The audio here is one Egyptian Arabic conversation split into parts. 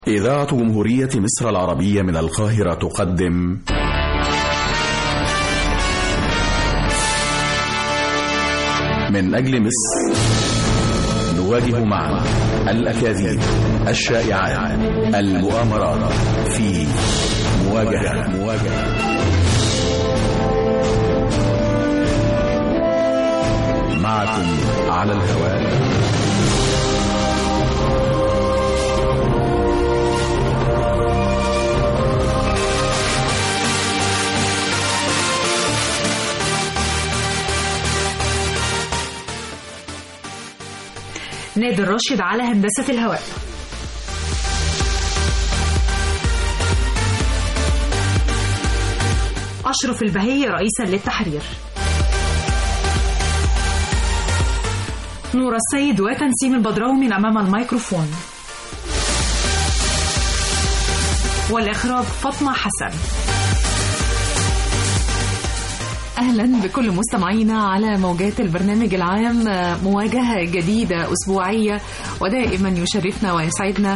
إذاعة جمهورية مصر العربية من القاهرة تقدم من أجل مصر نواجه معا الأكاذيب الشائعات المؤامرات في مواجهة مواجهة معكم على الهواء نادر راشد على هندسة الهواء أشرف البهي رئيسا للتحرير نور السيد وتنسيم البدراوي من أمام الميكروفون والإخراج فاطمة حسن اهلا بكل مستمعينا على موجات البرنامج العام مواجهه جديده اسبوعيه ودائما يشرفنا ويسعدنا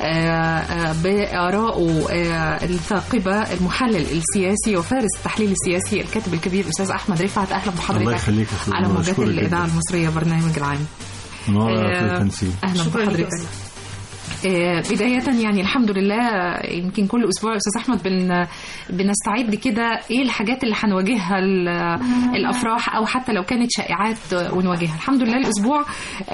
بارائه الثاقبه المحلل السياسي وفارس التحليل السياسي الكاتب الكبير استاذ احمد رفعت اهلا بحضرتك على موجات الاذاعه المصريه برنامج العام اهلا بحضرتك بداية يعني الحمد لله يمكن كل أسبوع يا أستاذ أحمد بن بنستعد كده إيه الحاجات اللي هنواجهها الأفراح أو حتى لو كانت شائعات ونواجهها الحمد لله الأسبوع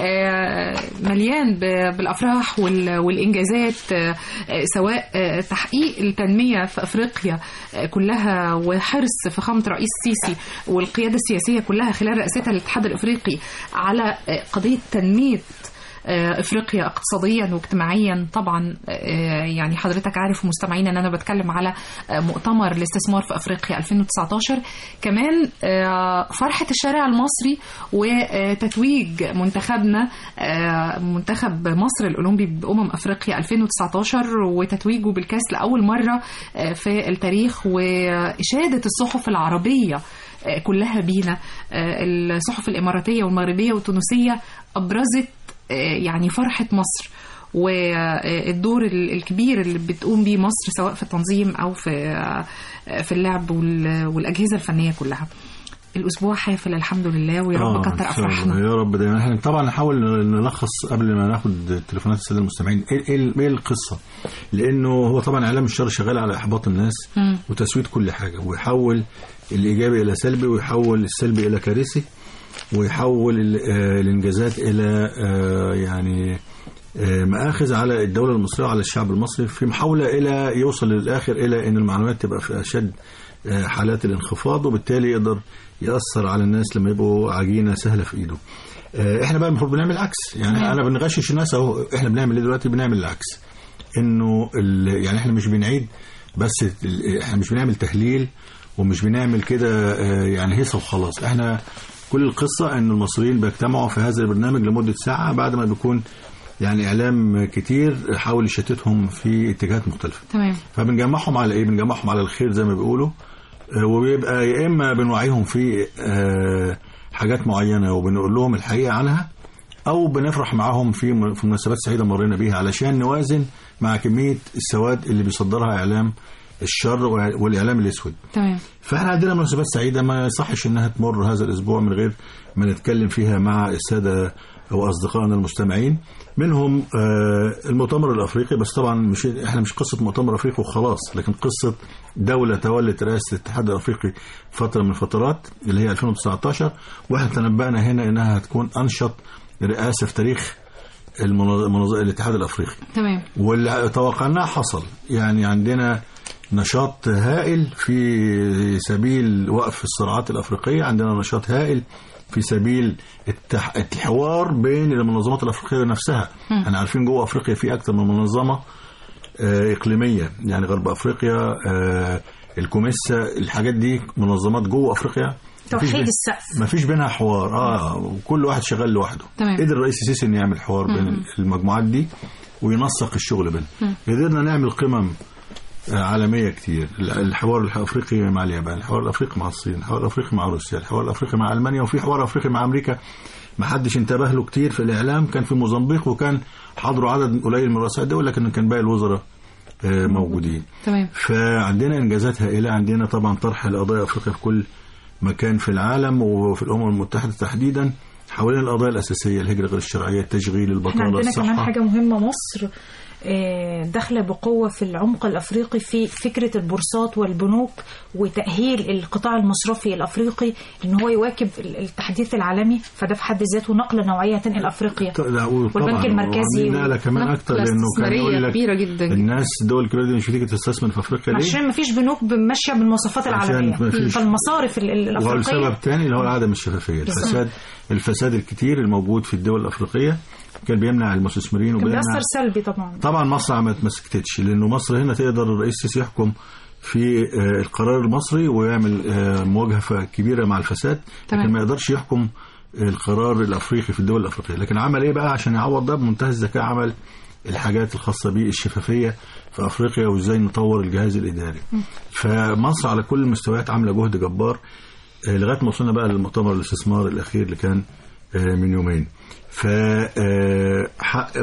مليان بالأفراح والإنجازات سواء تحقيق التنمية في أفريقيا كلها وحرص فخامة رئيس السيسي والقيادة السياسية كلها خلال رئاستها للاتحاد الأفريقي على قضية تنمية افريقيا اقتصاديا واجتماعيا طبعا يعني حضرتك عارف مستمعينا ان انا بتكلم على مؤتمر الاستثمار في افريقيا 2019 كمان فرحه الشارع المصري وتتويج منتخبنا منتخب مصر الاولمبي بامم افريقيا 2019 وتتويجه بالكاس لاول مره في التاريخ واشاده الصحف العربيه كلها بينا الصحف الاماراتيه والمغربيه والتونسيه ابرزت يعني فرحة مصر والدور الكبير اللي بتقوم بيه مصر سواء في التنظيم أو في في اللعب والأجهزة الفنية كلها الاسبوع حافل الحمد لله ويا رب كتر افراحنا يا رب دايما احنا طبعا نحاول نلخص قبل ما ناخد تليفونات الساده المستمعين ايه ايه القصه لانه هو طبعا اعلام الشر شغال على احباط الناس م. وتسويد كل حاجه ويحول الايجابي الى سلبي ويحول السلبي الى كارثي ويحول الانجازات الى يعني مآخذ على الدولة المصرية وعلى الشعب المصري في محاولة إلى يوصل للآخر إلى أن المعلومات تبقى في أشد حالات الانخفاض وبالتالي يقدر يأثر على الناس لما يبقوا عجينة سهلة في إيده احنا بقى المفروض بنعمل العكس يعني انا بنغشش الناس اهو احنا بنعمل ايه دلوقتي بنعمل العكس انه يعني احنا مش بنعيد بس احنا مش بنعمل تهليل ومش بنعمل كده يعني هيصه وخلاص احنا كل القصة أن المصريين بيجتمعوا في هذا البرنامج لمدة ساعة بعد ما بيكون يعني إعلام كتير حاول يشتتهم في اتجاهات مختلفة تمام فبنجمعهم على إيه؟ بنجمعهم على الخير زي ما بيقولوا وبيبقى يا إما بنوعيهم في حاجات معينة وبنقول لهم الحقيقة عنها أو بنفرح معاهم في في مناسبات سعيدة مرينا بيها علشان نوازن مع كمية السواد اللي بيصدرها إعلام الشر والاعلام الاسود تمام فاحنا عندنا مناسبات سعيده ما يصحش انها تمر هذا الاسبوع من غير ما نتكلم فيها مع الساده واصدقائنا المستمعين منهم المؤتمر الافريقي بس طبعا مش احنا مش قصه مؤتمر افريقي وخلاص لكن قصه دوله تولت رئاسه الاتحاد الافريقي فتره من الفترات اللي هي 2019 واحنا تنبأنا هنا انها هتكون انشط رئاسه في تاريخ المنظ... الاتحاد الافريقي تمام واللي توقعناه حصل يعني عندنا نشاط هائل في سبيل وقف الصراعات الافريقيه عندنا نشاط هائل في سبيل التح... الحوار بين المنظمات الافريقيه نفسها احنا عارفين جوه افريقيا في اكثر من منظمه آه اقليميه يعني غرب افريقيا آه الكوميسا الحاجات دي منظمات جوه افريقيا توحيد السقف ما فيش بينها حوار اه وكل واحد شغال لوحده تمام. قدر الرئيس السيسي انه يعمل حوار بين المجموعات دي وينسق الشغل بينها قدرنا نعمل قمم عالميه كتير الحوار الافريقي مع اليابان الحوار الافريقي مع الصين الحوار الافريقي مع روسيا الحوار الافريقي مع المانيا وفي حوار افريقي مع امريكا ما حدش انتبه له كتير في الاعلام كان في موزمبيق وكان حضروا عدد قليل من رؤساء الدول لكن كان باقي الوزراء آه، موجودين تمام فعندنا انجازات هائله عندنا طبعا طرح القضايا افريقيا في كل مكان في العالم وفي الامم المتحده تحديدا حوالين القضايا الاساسيه الهجره غير الشرعيه التشغيل احنا البطاله عندنا كمان الصحه حاجة مهمة مصر آه، داخلة بقوة في العمق الأفريقي في فكرة البورصات والبنوك وتأهيل القطاع المصرفي الأفريقي إن هو يواكب ال- التحديث العالمي فده في حد ذاته نقلة نوعية تنقل أفريقيا لا، وطبعاً والبنك المركزي وعاملين نقله كمان نقلة اكتر لانه كان استثمارية يقول لك كبيرة جدا الناس الدول الكبيره دي مش بتيجي تستثمر في افريقيا ليه؟ عشان ما فيش بنوك ماشية بالمواصفات عشان العالمية مفيش. فالمصارف ال- ال- الأفريقية والسبب تاني اللي هو عدم الشفافيه الفساد الفساد الكتير الموجود في الدول الافريقيه كان بيمنع المستثمرين كان وبيمنع بيأثر سلبي طبعا طبعا مصر ما تمسكتش لانه مصر هنا تقدر الرئيس السيسي يحكم في آه، القرار المصري ويعمل آه، مواجهه كبيره مع الفساد تمام. لكن ما يقدرش يحكم القرار الافريقي في الدول الافريقيه لكن عمل ايه بقى عشان يعوض ده بمنتهى الذكاء عمل الحاجات الخاصه بالشفافيه في افريقيا وازاي نطور الجهاز الاداري فمصر على كل المستويات عامله جهد جبار آه، لغايه ما وصلنا بقى للمؤتمر الاستثمار الاخير اللي كان آه، من يومين فحق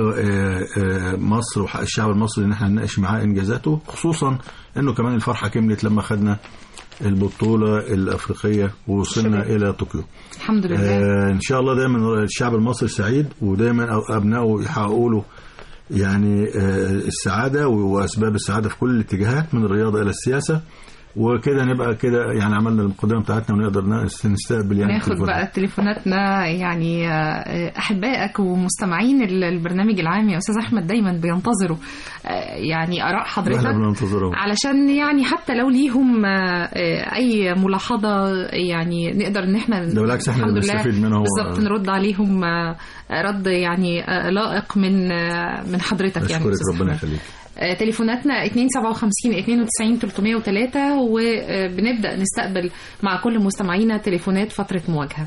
مصر وحق الشعب المصري ان احنا نناقش معاه انجازاته خصوصا انه كمان الفرحه كملت لما خدنا البطوله الافريقيه ووصلنا الى طوكيو الحمد لله آه ان شاء الله دايما الشعب المصري سعيد ودايما أو- ابنائه يحققوا له يعني آه السعاده واسباب السعاده في كل الاتجاهات من الرياضه الى السياسه وكده نبقى كده يعني عملنا المقدمه بتاعتنا ونقدر نس- نستقبل يعني ناخد التليفونات. بقى تليفوناتنا يعني آه، احبائك ومستمعين ال- البرنامج العام يا استاذ احمد دايما بينتظروا آه، يعني اراء واحنا حضرتك بننتظرهم علشان يعني حتى لو ليهم آه، آه، اي ملاحظه يعني نقدر ان احنا ده بالعكس احنا الحمد اللي لله بنستفيد منه هو بالظبط نرد عليهم آه، رد يعني آه، لائق من آه، من حضرتك يعني اشكرك أستاذ ربنا أحمد. يخليك آه، تليفوناتنا 257 92 303 وبنبدا نستقبل مع كل مستمعينا تليفونات فتره مواجهه.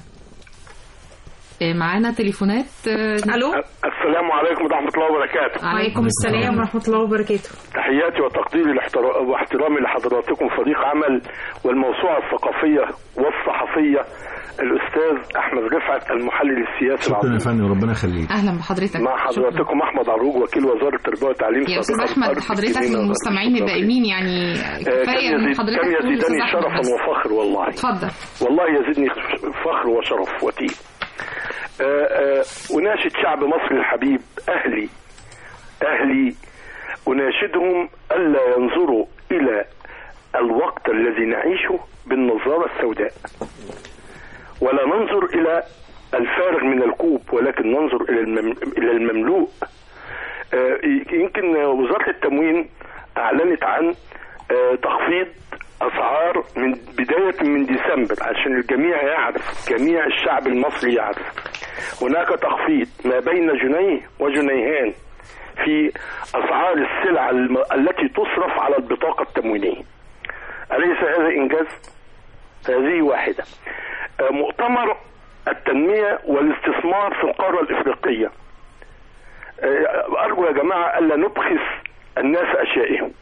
آه، معانا تليفونات آه، ألو السلام عليكم ورحمة الله وبركاته وعليكم السلام ورحمة الله وبركاته تحياتي وتقديري لاحترا- واحترامي لحضراتكم فريق عمل والموسوعة الثقافية والصحفية الأستاذ أحمد رفعت المحلل السياسي شكرا يا العظيم فندم ربنا يخليك اهلا بحضرتك مع حضراتكم أحمد عروج وكيل وزارة التربية والتعليم يا استاذ سابقاً احمد أرض حضرتك الجنين من وزارة المستمعين الثقافة. الدائمين يعني آه، كفايه كم ان يزيد حضرتك كم تقول يزيدني أستاذ أحمد شرفا بس. وفخر والله اتفضل والله يزيدني فخر وشرف وتيم آه، آه، أناشد شعب مصر الحبيب أهلي أهلي أناشدهم ألا ينظروا إلى الوقت الذي نعيشه بالنظارة السوداء ولا ننظر إلى الفارغ من الكوب ولكن ننظر إلى المم... إلى المملوء آه، يمكن وزارة التموين أعلنت عن آه، تخفيض أسعار من بداية من ديسمبر عشان الجميع يعرف جميع الشعب المصري يعرف هناك تخفيض ما بين جنيه وجنيهان في أسعار السلع الم... التي تصرف على البطاقة التموينية أليس هذا إنجاز؟ هذه واحدة آه، مؤتمر التنمية والاستثمار في القارة الإفريقية آه، أرجو يا جماعة ألا نبخس الناس أشيائهم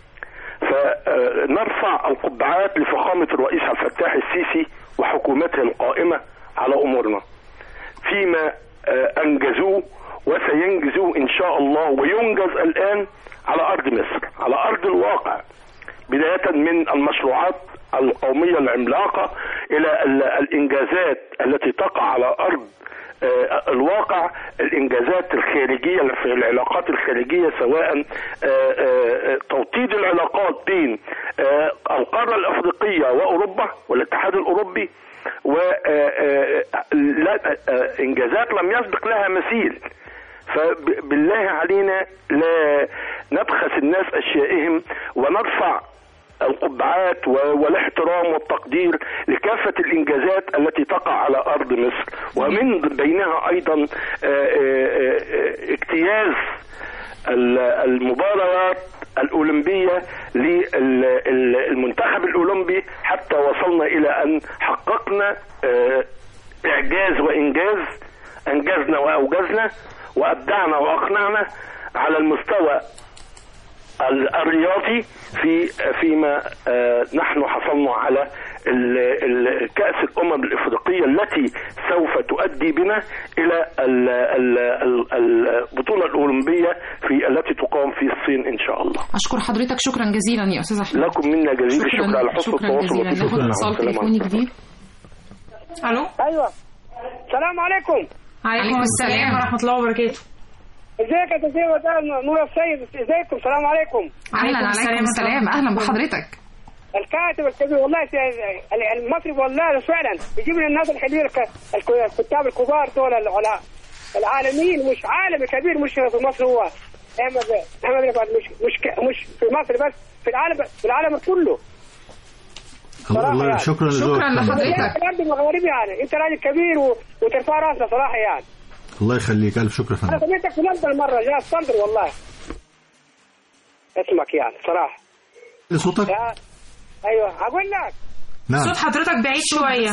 فنرفع القبعات لفخامة الرئيس عبد الفتاح السيسي وحكومته القائمة على أمورنا فيما آه، أنجزوه وسينجزوه إن شاء الله وينجز الآن على أرض مصر على أرض الواقع بداية من المشروعات القومية العملاقة إلى ال- الإنجازات التي تقع على أرض آه، الواقع الإنجازات الخارجية في العلاقات الخارجية سواء آه، آه، توطيد العلاقات بين آه، القارة الأفريقية وأوروبا والاتحاد الأوروبي وإنجازات لم يسبق لها مثيل فبالله علينا لا نبخس الناس أشيائهم ونرفع القبعات و- والاحترام والتقدير لكافة الإنجازات التي تقع على أرض مصر ومن بينها أيضا آه، آه، آه، اجتياز ال- المباريات الأولمبية للمنتخب الأولمبي حتى وصلنا إلى أن حققنا آه، إعجاز وإنجاز أنجزنا وأوجزنا وأبدعنا وأقنعنا على المستوى ال- الرياضي في فيما آه، نحن حصلنا على ال- ال- كأس الأمم الإفريقية التي سوف تؤدي بنا إلى ال- ال- ال- البطولة الأولمبية في التي تقام في الصين إن شاء الله اشكر حضرتك شكرا جزيلا يا استاذ احمد لكم منا جزيل الشكر على حسن شكرا التواصل جزيلا والتشكر. ناخد اتصال السلام تليفوني عليكم. جديد الو ايوه السلام عليكم عليكم السلام ورحمه الله وبركاته ازيك يا تسيب نور السيد ازيكم السلام عليكم اهلا عليكم السلام عليكم السلام ورحمة اهلا الله. بحضرتك الكاتب الكبير والله سي- المصري والله فعلا يجيب لنا الناس الحلوين الك- الك- الكتاب الكبار دول العلا- العالميين مش عالمي كبير مش في مصر هو احمد احمد رفعت مش مش ك- مش في مصر بس في العالم في العالم كله الله الله يعني. شكرا لذوقك شكراً طبعاً. لحضرتك. برضه مغاربي يعني انت راجل كبير و... وترفع راسنا صراحه يعني الله يخليك الف شكر يا انا فندم سمعتك في لندن مره جاء اسكندر والله اسمك يعني صراحه إيه صوتك يا ايوه هقول لك نعم صوت حضرتك بعيد شويه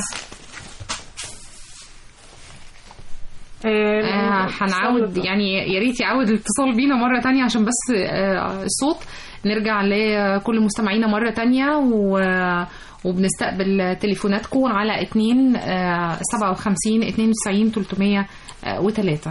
آه، هنعود يعني يا ريت يعود الاتصال بينا مرة تانية عشان بس آه، الصوت نرجع لكل مستمعينا مرة تانية و وبنستقبل تليفوناتكم على 2 آه، 57 92 303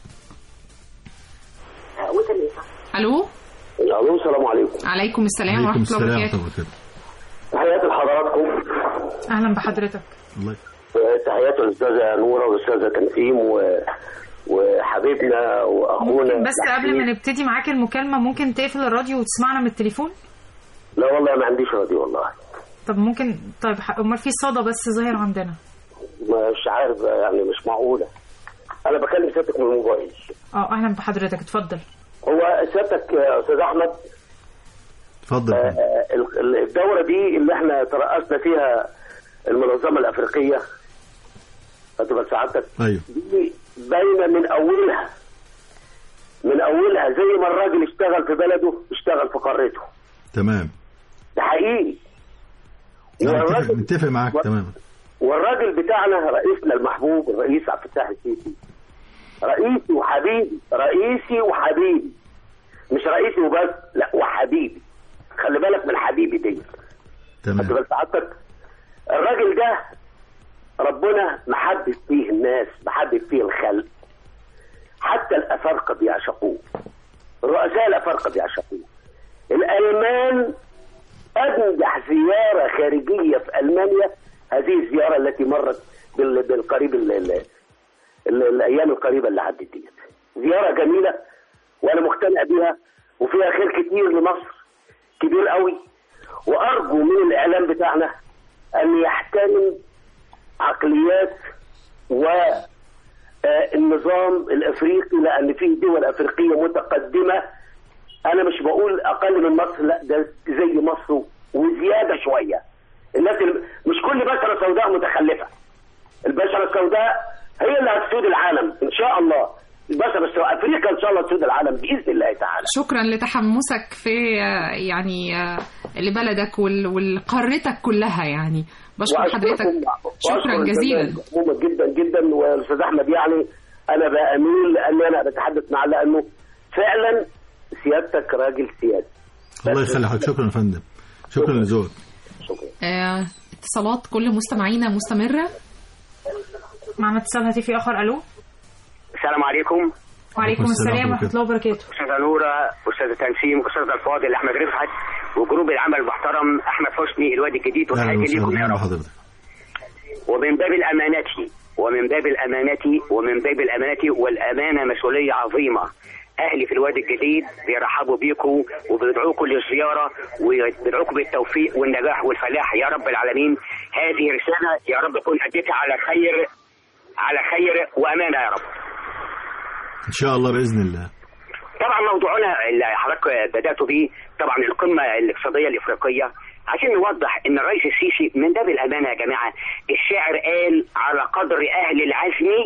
الو الو السلام عليكم عليكم السلام عليكم ورحمة الله السلام وبركاته ورحمه الله وبركاته تحياتي لحضراتكم اهلا بحضرتك الله تحياتي للاستاذه نوره والاستاذه تنسيم و... وحبيبنا واخونا ممكن بس قبل ما نبتدي معاك المكالمه ممكن تقفل الراديو وتسمعنا من التليفون لا والله ما عنديش راديو والله طب ممكن طيب ح- امال في صدى بس ظاهر عندنا مش عارف يعني مش معقوله انا بكلم سيادتك من الموبايل اه اهلا بحضرتك اتفضل هو سيادتك يا استاذ احمد اتفضل يا فندم. آه، ال- ال- الدوره دي اللي احنا ترأسنا فيها المنظمه الافريقيه هتبقى سعادتك ايوه دي باينه من اولها من اولها زي ما الراجل اشتغل في بلده اشتغل في قارته تمام ده حقيقي أنا متفق, والراجل متفق معاك و- تماما والراجل بتاعنا رئيسنا المحبوب الرئيس عبد الفتاح السيسي رئيسي وحبيبي رئيسي وحبيبي مش رئيسي وبس لا وحبيبي خلي بالك من حبيبي دي خدت تمام بال سعادتك الراجل ده ربنا محبب فيه الناس محبب فيه الخلق حتى الافارقه بيعشقوه الرؤساء الافارقه بيعشقوه الالمان انجح زياره خارجيه في المانيا هذه الزياره التي مرت بال- بالقريب ال- ال- ال- الايام القريبه اللي عدت ديت زياره جميله وانا مقتنع بيها وفيها خير كتير لمصر كبير قوي وارجو من الاعلام بتاعنا ان يحترم عقليات والنظام الافريقي لان فيه دول افريقيه متقدمه انا مش بقول اقل من مصر لا ده زي مصر وزياده شويه الناس اللي مش كل بشره سوداء متخلفه البشره السوداء هي اللي هتسود العالم ان شاء الله البشره السوداء افريقيا ان شاء الله تسود العالم باذن الله تعالى شكرا لتحمسك في آه، يعني آه، لبلدك وال- ولقارتك كلها يعني بشكر حضرتك شكرا جزيلا عموما جدا جدا والاستاذ احمد يعني انا باميل لان انا بتحدث معاه لانه فعلا سيادتك راجل سيادي الله يخلي حضرتك شكرا يا فندم شكرا لذوقك شكرا آه، اتصالات كل مستمعينا مستمرة معنا اتصال هاتفي اخر الو السلام عليكم وعليكم السلام ورحمه الله وبركاته استاذه نوره استاذه تنسيم استاذ الفاضل احمد رفعت وجروب العمل المحترم احمد حسني الوادي الجديد اهلا وتحياتي ليكم وسهلا يا أهلا رب بحضرتك ومن باب الامانه ومن باب الامانه ومن باب الامانه والامانه مسؤوليه عظيمه اهلي في الوادي الجديد بيرحبوا بيكم وبيدعوكم للزياره وبيدعوكم بالتوفيق والنجاح والفلاح يا رب العالمين هذه رساله يا رب تكون اديتها على خير على خير وامانه يا رب ان شاء الله باذن الله طبعا موضوعنا اللي حضرتك بداتوا بيه طبعا القمه الاقتصاديه الافريقيه عشان نوضح ان الرئيس السيسي من باب الامانه يا جماعه الشاعر قال على قدر اهل العزم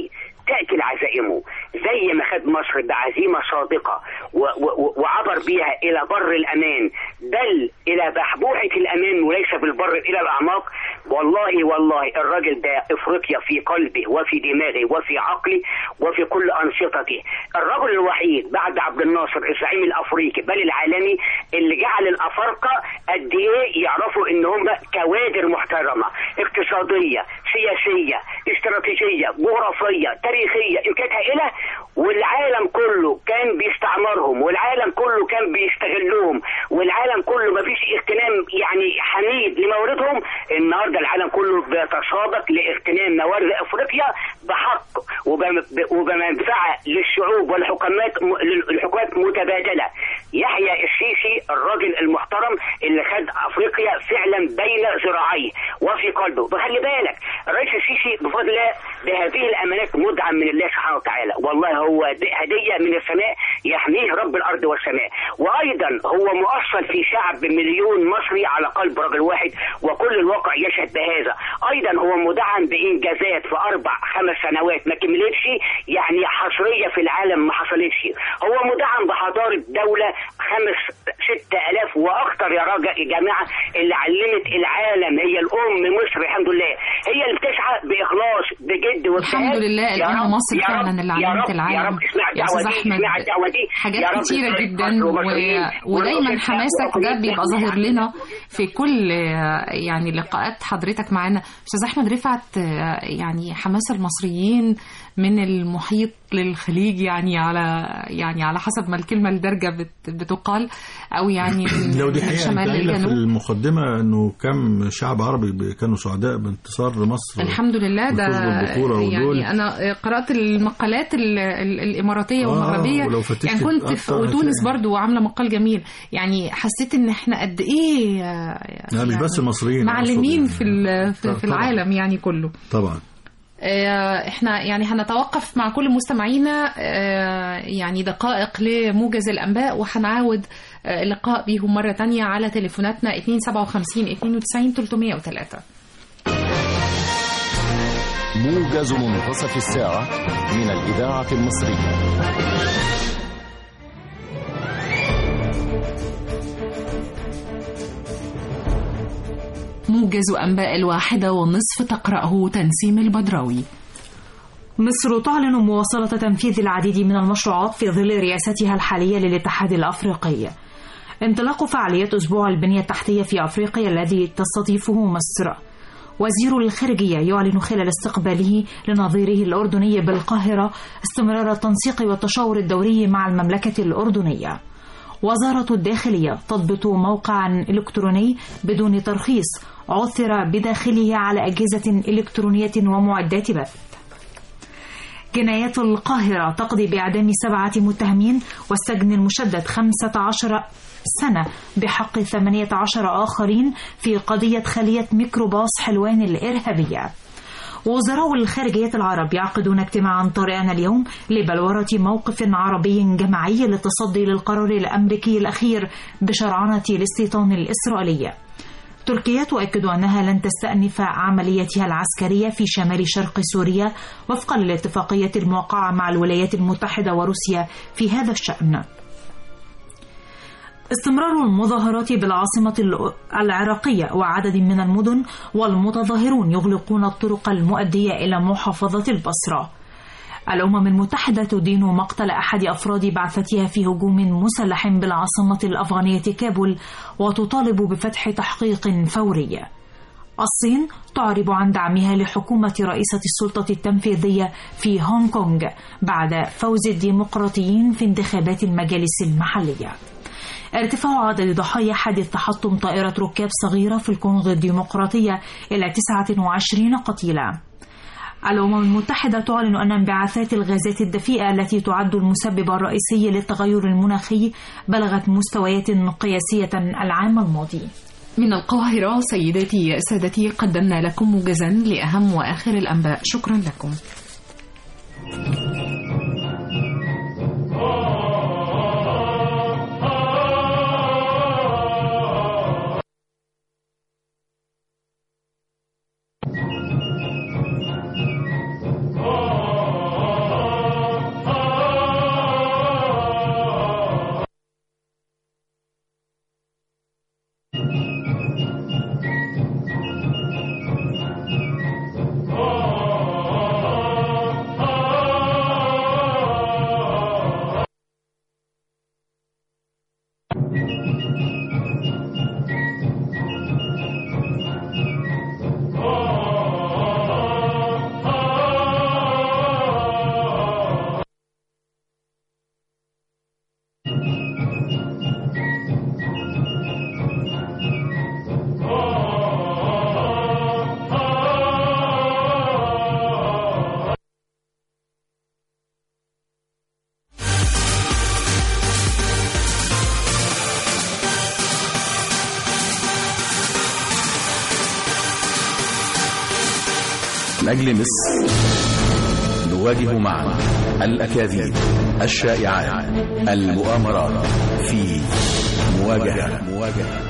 تاتي العزائم زي ما خد مصر بعزيمه صادقه و- و- وعبر بها الى بر الامان بل الى بحبوحه الامان وليس بالبر الى الاعماق والله والله الراجل ده افريقيا في قلبه وفي دماغه وفي عقله وفي كل انشطته الرجل الوحيد بعد عبد الناصر الزعيم الافريقي بل العالمي اللي جعل الافارقه قد ايه يعرفوا ان هم كوادر محترمه اقتصاديه سياسيه استراتيجيه جغرافيه تاريخيه امكانيات هائله والعالم كله كان بيستعمرهم والعالم كله كان بيستغلهم والعالم كله ما فيش اغتنام يعني حميد لمواردهم النهارده العالم كله بيتسابق لاغتنام موارد افريقيا بحق وبم- وبمنفعه للشعوب والحكومات الحكومات متبادله يحيى السيسي الراجل المحترم اللي خد افريقيا فعلا بين ذراعيه وفي قلبه وخلي بالك الرئيس السيسي بفضل الله بهذه الامانات مدعم من الله سبحانه وتعالى والله هو دي هديه من السماء يحميه رب الارض والسماء وايضا هو مؤصل في شعب مليون مصري على قلب رجل واحد وكل الواقع يشهد بهذا ايضا هو مدعم بانجازات في اربع خمس سنوات ما كملتش يعني حصريه في العالم ما حصلتش هو مدعم بحضاره دوله خمس ست الاف واكثر يا راجل يا جماعه اللي علمت العالم هي الام مصر الحمد لله هي اللي بتسعى باخلاص بجد واجتهاد الحمد لله يا الآن رب- مصر يا رب- فعلا اللي يا علمت رب- العالم يا رب اسمع يا أستاذ الدعوه دي أحمد اسمع الدعوه دي يا حاجات رب كتيرة تبارك جدا مصر و... ومصريين ودايما ونصر حماسك شعب ده وطنين. بيبقى ظاهر لنا في كل آه، يعني لقاءات حضرتك معانا أستاذ أحمد رفعت آه، يعني حماس المصريين من المحيط للخليج يعني على يعني على حسب ما الكلمة الدارجة بت... بتقال أو يعني من لو دي من حقيقة الشمال انت قايلة في للجنوب المقدمة انه كم شعب عربي ب- كانوا سعداء بانتصار مصر الحمد لله ده والفوز بالبطولة ودول- يعني انا قرات المقالات ال- ال- الاماراتيه آه، والمغربيه ولو فتشت يعني كنت في أكتر وتونس هتلاقي. برضو عامله مقال جميل يعني حسيت ان احنا قد ايه لا مش بس المصريين معلمين أقصد في ال- في, في طبعاً. العالم يعني كله طبعا آه، احنا يعني هنتوقف مع كل مستمعينا آه، يعني دقائق لموجز الانباء وهنعاود آه، اللقاء بيهم مره تانية على تليفوناتنا 257 92 303 موجز منتصف الساعة من الإذاعة المصرية موجز أنباء الواحدة والنصف تقرأه تنسيم البدراوي مصر تعلن مواصلة تنفيذ العديد من المشروعات في ظل رئاستها الحالية للاتحاد الأفريقي. انطلاق فعاليات أسبوع البنية التحتية في أفريقيا الذي تستضيفه مصر. وزير الخارجية يعلن خلال استقباله لنظيره الأردني بالقاهرة استمرار التنسيق والتشاور الدوري مع المملكة الأردنية. وزارة الداخلية تضبط موقعا إلكتروني بدون ترخيص عثر بداخله على أجهزة إلكترونية ومعدات بث. جنايات القاهرة تقضي بإعدام سبعة متهمين والسجن المشدد 15 سنة بحق 18 آخرين في قضية خلية ميكروباص حلوان الإرهابية وزراء الخارجية العرب يعقدون اجتماعا طارئا اليوم لبلورة موقف عربي جماعي للتصدي للقرار الأمريكي الأخير بشرعنة الاستيطان الإسرائيلي تركيا تؤكد أنها لن تستأنف عملياتها العسكرية في شمال شرق سوريا وفقا للاتفاقية الموقعة مع الولايات المتحدة وروسيا في هذا الشأن استمرار المظاهرات بالعاصمة العراقية وعدد من المدن والمتظاهرون يغلقون الطرق المؤدية إلى محافظة البصرة الأمم المتحدة تدين مقتل أحد أفراد بعثتها في هجوم مسلح بالعاصمة الأفغانية كابول وتطالب بفتح تحقيق فوري. الصين تعرب عن دعمها لحكومة رئيسة السلطة التنفيذية في هونغ كونغ بعد فوز الديمقراطيين في انتخابات المجالس المحلية. ارتفاع عدد ضحايا حادث تحطم طائرة ركاب صغيرة في الكونغو الديمقراطية إلى 29 قتيلا. الأمم المتحدة تعلن أن انبعاثات الغازات الدفيئة التي تعد المسبب الرئيسي للتغير المناخي بلغت مستويات قياسية العام الماضي. من القاهرة سيداتي سادتي قدمنا لكم موجزا لأهم وآخر الأنباء شكرا لكم من أجل مصر نواجه معا الأكاذيب الشائعات المؤامرات في مواجهة مواجهة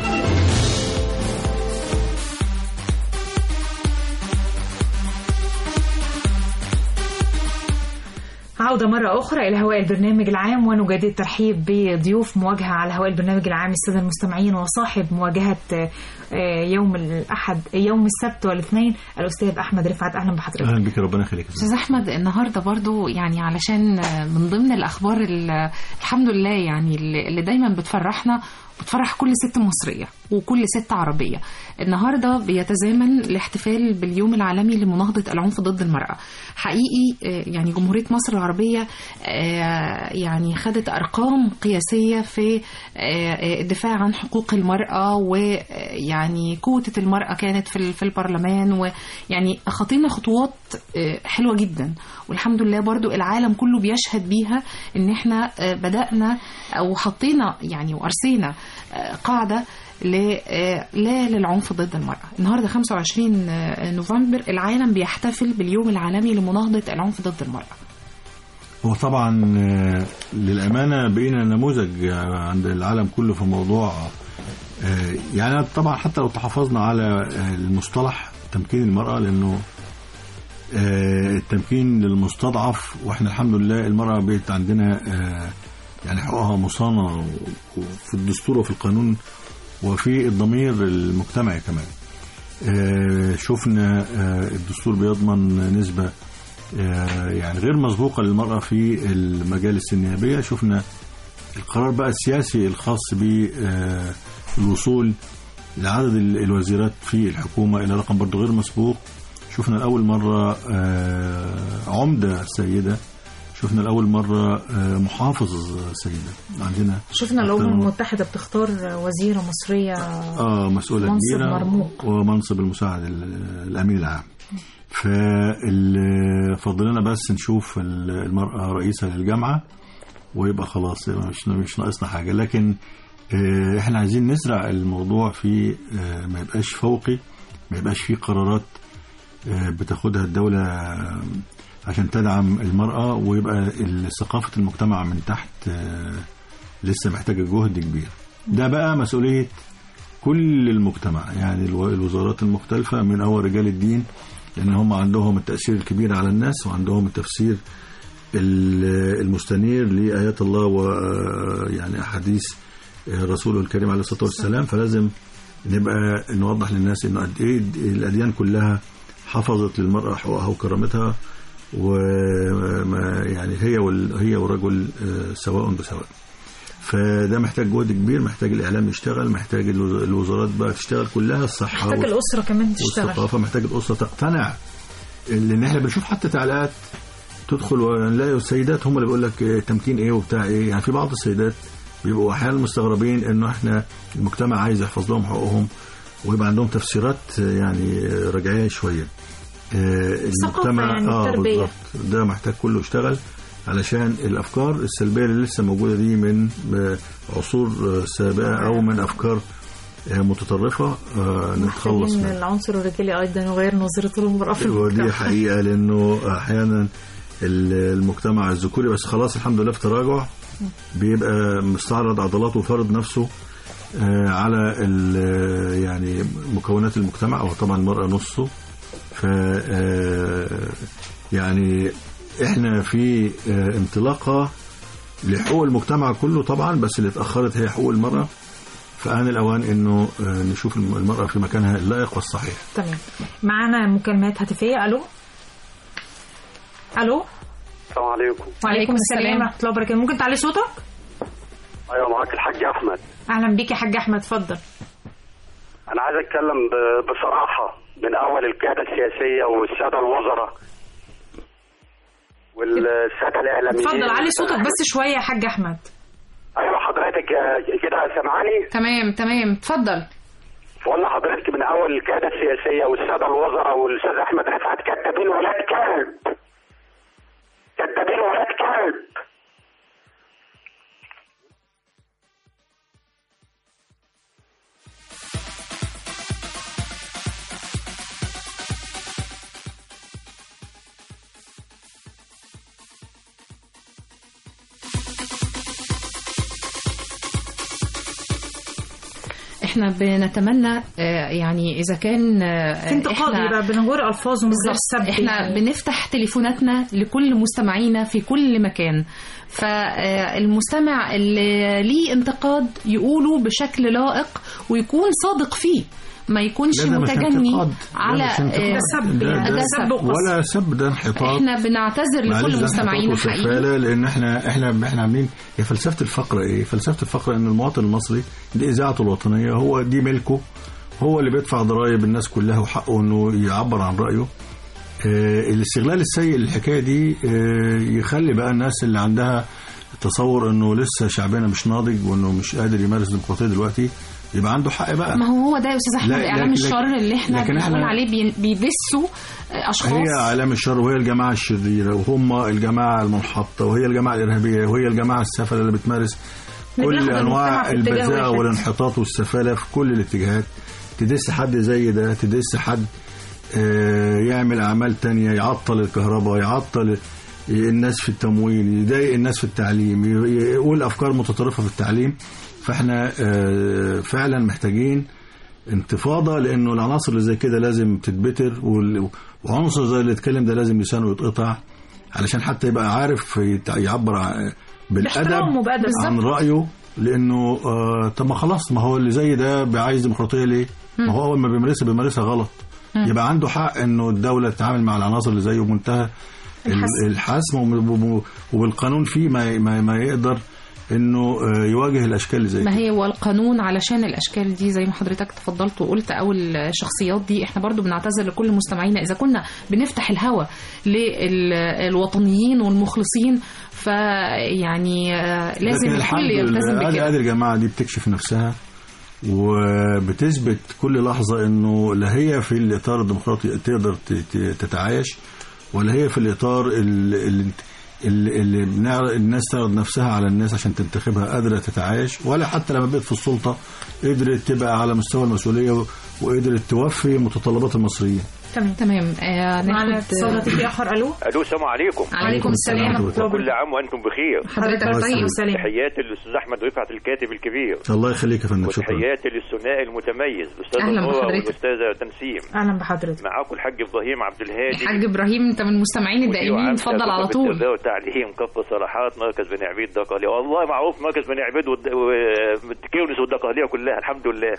عودة مرة أخرى إلى هواء البرنامج العام ونجدد الترحيب بضيوف مواجهة على هواء البرنامج العام السادة المستمعين وصاحب مواجهة آه، يوم الأحد يوم السبت والاثنين الأستاذ أحمد رفعت أهلا بحضرتك اهلا بك ربنا يخليك استاذ احمد النهارده برضو يعني علشان من ضمن الاخبار ال- الحمد لله يعني اللي اللي دايما بتفرحنا بتفرح كل ست مصريه وكل ست عربيه النهارده بيتزامن الاحتفال باليوم العالمي لمناهضه العنف ضد المراه حقيقي آه، يعني جمهوريه مصر العربيه آه، يعني خدت ارقام قياسيه في آه، آه، الدفاع عن حقوق المراه ويعني قوه المراه كانت في ال- في البرلمان ويعني خطينا خطوات آه، حلوه جدا والحمد لله برضو العالم كله بيشهد بيها ان احنا آه، بدانا او حطينا يعني وارسينا آه، قاعده ل- آه، لا للعنف ضد المرأة النهاردة 25 آه، نوفمبر العالم بيحتفل باليوم العالمي لمناهضة العنف ضد المرأة هو طبعا آه، للأمانة بقينا نموذج آه، عند العالم كله في موضوع آه، يعني طبعا حتى لو تحفظنا على آه، المصطلح تمكين المرأة لأنه آه، التمكين للمستضعف واحنا الحمد لله المرأة بقت عندنا آه، يعني حقوقها مصانة في الدستور وفي القانون وفي الضمير المجتمعي كمان آه، شفنا آه، الدستور بيضمن نسبة آه، يعني غير مسبوقة للمرأة في المجالس النيابية شفنا القرار بقى السياسي الخاص بالوصول لعدد ال- الوزيرات في الحكومة إلى رقم برضه غير مسبوق شفنا لأول مرة آه، عمدة سيدة شفنا لأول مرة آه، محافظ سيدة عندنا شفنا أكتر الأمم من- المتحدة بتختار وزيرة مصرية اه مسؤولة منصب كبيرة مرموق. ومنصب المساعد ال- الأمين العام ففضلنا بس نشوف ال- المرأة رئيسة للجامعة ويبقى خلاص يبقى مش مش ناقصنا حاجة لكن آه، احنا عايزين نزرع الموضوع في آه، ما يبقاش فوقي ما يبقاش فيه قرارات آه، بتاخدها الدولة آه، عشان تدعم المرأة ويبقى ال- ثقافة المجتمع من تحت آه، لسه محتاجة جهد كبير ده بقى مسؤولية كل المجتمع يعني الو- الوزارات المختلفة من أول رجال الدين لأن هم عندهم التأثير الكبير على الناس وعندهم التفسير ال- المستنير لآيات الله ويعني أحاديث رسوله الكريم عليه الصلاة والسلام فلازم نبقى نوضح للناس إنه قد إيه الأديان كلها حفظت للمرأة حقوقها وكرامتها وما يعني هي وال هي والرجل آه، سواء بسواء فده محتاج جهد كبير محتاج الإعلام يشتغل محتاج الوز- الوزارات بقى تشتغل كلها الصحة محتاج وال- الأسرة كمان تشتغل والثقافه محتاج الاسره تقتنع لان احنا بنشوف حتى تعليقات تدخل ونلاقي السيدات هم اللي بيقول لك إيه تمكين ايه وبتاع ايه يعني في بعض السيدات بيبقوا احيانا مستغربين انه احنا المجتمع عايز يحفظ لهم حقوقهم ويبقى عندهم تفسيرات يعني رجعيه شويه آه، ثقافة يعني التربية. بالظبط ده محتاج كله يشتغل علشان الافكار السلبيه اللي لسه موجوده دي من آه، عصور آه، سابقه او من افكار آه، متطرفه آه، نتخلص محتاجين منها العنصر الرجالي أيضا يغير نظرة المرأة في ودي المجتمع حقيقة لأنه أحيانا ال- المجتمع الذكوري بس خلاص الحمد لله في تراجع بيبقى مستعرض عضلاته وفرض نفسه آه، على ال- يعني مكونات المجتمع أو طبعا المرأة نصه ف آه، يعني احنا في آه، انطلاقة لحقوق المجتمع كله طبعا بس اللي اتأخرت هي حقوق المرأة فآن الأوان إنه آه، نشوف المرأة في مكانها اللائق والصحيح تمام معانا مكالمات هاتفية ألو ألو السلام عليكم وعليكم السلام ورحمة الله وبركاته ممكن تعلي صوتك؟ ايوه معاك الحاج احمد أهلا بيك يا حاج أحمد اتفضل انا عايز اتكلم ب- بصراحه من اول القياده السياسيه والساده الوزراء والساده الاعلاميين اتفضل علي صوتك بس شوية يا حاج أحمد ايوه حضرتك آه، كده سامعاني تمام تمام اتفضل ولا حضرتك من اول القياده السياسيه والساده الوزراء والاستاذ احمد رفعت كتابين ولاد كلب كتابين ولاد كلب احنا بنتمنى آه، يعني اذا كان آه، في انتقاد إحنا- يبقى بنغير الفاظ ومن غير بالظبط سب احنا يعني. بنفتح تليفوناتنا لكل مستمعينا في كل مكان فالمستمع اللي ليه انتقاد يقوله بشكل لائق ويكون صادق فيه ما يكونش لا، ده مش متجني انتقاد. ده على مش انتقاد. آه، ده سب ده- يعني ده ده سب وقصف ولا سب ده انحطاط احنا بنعتذر معلش لكل ده مستمعينا انحطاط حقيقي وسفالة لان احنا احنا احنا عاملين هي فلسفه الفقره ايه؟ فلسفه الفقره ان المواطن المصري دي اذاعته الوطنيه هو دي ملكه هو اللي بيدفع ضرائب الناس كلها وحقه انه يعبر عن رايه آه الاستغلال السيء للحكايه دي آه يخلي بقى الناس اللي عندها تصور انه لسه شعبنا مش ناضج وانه مش قادر يمارس الديمقراطيه دلوقتي يبقى عنده حق بقى ما هو هو ده يا استاذ احمد لا، اعلام لكن- الشر اللي احنا لكن بنقول احنا- عليه بي- بيدسوا آه، اشخاص هي اعلام الشر وهي الجماعه الشريره وهم الجماعه المنحطه وهي الجماعه الارهابيه وهي الجماعه السفله اللي بتمارس اللي كل بياخد المجتمع انواع في اتجاه البذاءه واحد. والانحطاط والسفاله في كل الاتجاهات تدس حد زي ده تدس حد آه، يعمل اعمال تانية يعطل الكهرباء يعطل الناس في التموين يضايق الناس في التعليم ي- يقول افكار متطرفه في التعليم فاحنا آه، فعلا محتاجين انتفاضه لانه العناصر اللي زي كده لازم تتبتر وال- وعنصر زي اللي اتكلم ده لازم لسانه يتقطع علشان حتى يبقى عارف يت- يعبر ع- باحترام بالادب وبأدب عن رايه لانه آه طب ما خلاص ما هو اللي زي ده عايز ديمقراطيه ليه؟ ما هو اول ما بيمارسها بيمارسها غلط يبقى عنده حق انه الدوله تتعامل مع العناصر اللي زيه بمنتهى ال- الحسم. الحسم وم- وبالقانون فيه ما ما, ما يقدر انه آه، يواجه الاشكال اللي زي ما كده هي والقانون علشان الاشكال دي زي ما حضرتك تفضلت وقلت او الشخصيات دي احنا برضو بنعتذر لكل مستمعينا اذا كنا بنفتح الهوى للوطنيين والمخلصين فيعني آه، لازم لكن الحمد الكل يلتزم لله ادي بكده ادي الجماعه دي بتكشف نفسها وبتثبت كل لحظه انه لا هي في الاطار الديمقراطي تقدر ت- ت- تتعايش ولا هي في الاطار اللي, اللي, اللي بنعر- الناس تعرض نفسها على الناس عشان تنتخبها قادره تتعايش ولا حتى لما بقت في السلطه قدرت تبقى على مستوى المسؤوليه وقدرت توفي متطلبات المصريين تمام تمام آه معنا ناخد اتصالات في اخر الو الو السلام عليكم عليكم السلام ورحمة الله كل عام وانتم بخير حضرتك طيب سلام تحياتي للاستاذ احمد رفعت الكاتب الكبير الله يخليك يا فندم شكرا وتحياتي للثنائي المتميز الاستاذ أهلا نورة بحضرتك. والاستاذه تنسيم اهلا بحضرتك معاكم الحاج ابراهيم عبد الهادي الحاج ابراهيم انت من المستمعين الدائمين اتفضل على طول التربيه والتعليم كفر صلاحات مركز بني عبيد دقهليه والله معروف مركز بني عبيد والد- وتكيونس والدقهليه كلها الحمد لله